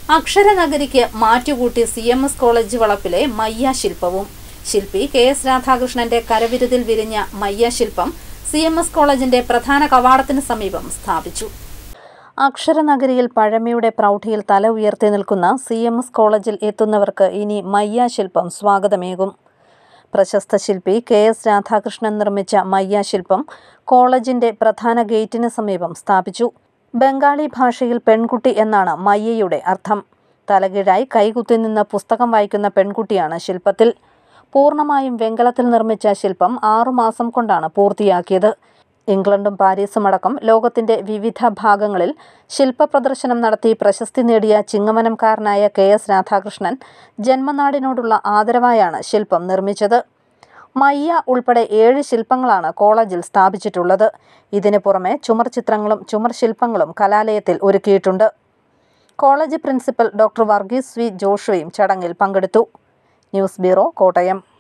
അക്ഷരനഗരിക്ക് മാറ്റുകൂട്ടി C M S college വളപ്പിലെ മയ്യ ശില്പവും ശില്പി കെ എസ് രാധാകൃഷ്ണന്റെ കരവിരുതിൽ വിരിഞ്ഞ മയ്യ ശില്പം സി എം എസ് കോളേജിന്റെ പ്രധാന കവാടത്തിന് സമീപം സ്ഥാപിച്ചു അക്ഷരനഗരിയിൽ പഴമയുടെ പ്രൗഢിയിൽ തല ഉയർത്തി നിൽക്കുന്ന സി എം എസ് കോളേജിൽ എത്തുന്നവർക്ക് ഇനി മയ്യ ശില്പം സ്വാഗതമേകും പ്രശസ്ത ശില്പി കെ എസ് രാധാകൃഷ്ണൻ നിർമ്മിച്ച മയ്യ ശില്പം കോളേജിന്റെ പ്രധാന ഗേറ്റിന് സമീപം സ്ഥാപിച്ചു ബംഗാളി ഭാഷയിൽ പെൺകുട്ടി എന്നാണ് മയ്യയുടെ അർത്ഥം തലകീഴായി കൈകുത്തി നിന്ന് പുസ്തകം വായിക്കുന്ന പെൺകുട്ടിയാണ് ശില്പത്തിൽ പൂർണ്ണമായും വെങ്കലത്തിൽ നിർമ്മിച്ച ശില്പം ആറുമാസം കൊണ്ടാണ് പൂർത്തിയാക്കിയത് ഇംഗ്ലണ്ടും പാരീസും അടക്കം ലോകത്തിന്റെ വിവിധ ഭാഗങ്ങളിൽ ശില്പ പ്രദർശനം നടത്തി പ്രശസ്തി നേടിയ ചിങ്ങമനംകാരനായ കെ എസ് രാധാകൃഷ്ണൻ ജന്മനാടിനോടുള്ള ആദരവായാണ് ശില്പം നിർമ്മിച്ചത് മയ്യ ഉൾപ്പെടെ ഏഴ് ശില്പങ്ങളാണ് കോളേജിൽ സ്ഥാപിച്ചിട്ടുള്ളത് ഇതിനു പുറമെ ചുമർ ചിത്രങ്ങളും ചുമർ ശില്പങ്ങളും കലാലയത്തിൽ ഒരുക്കിയിട്ടുണ്ട് college principal doctor Varghese V ജോഷുവയും ചടങ്ങിൽ പങ്കെടുത്തു ന്യൂസ് ബ്യൂറോ കോട്ടയം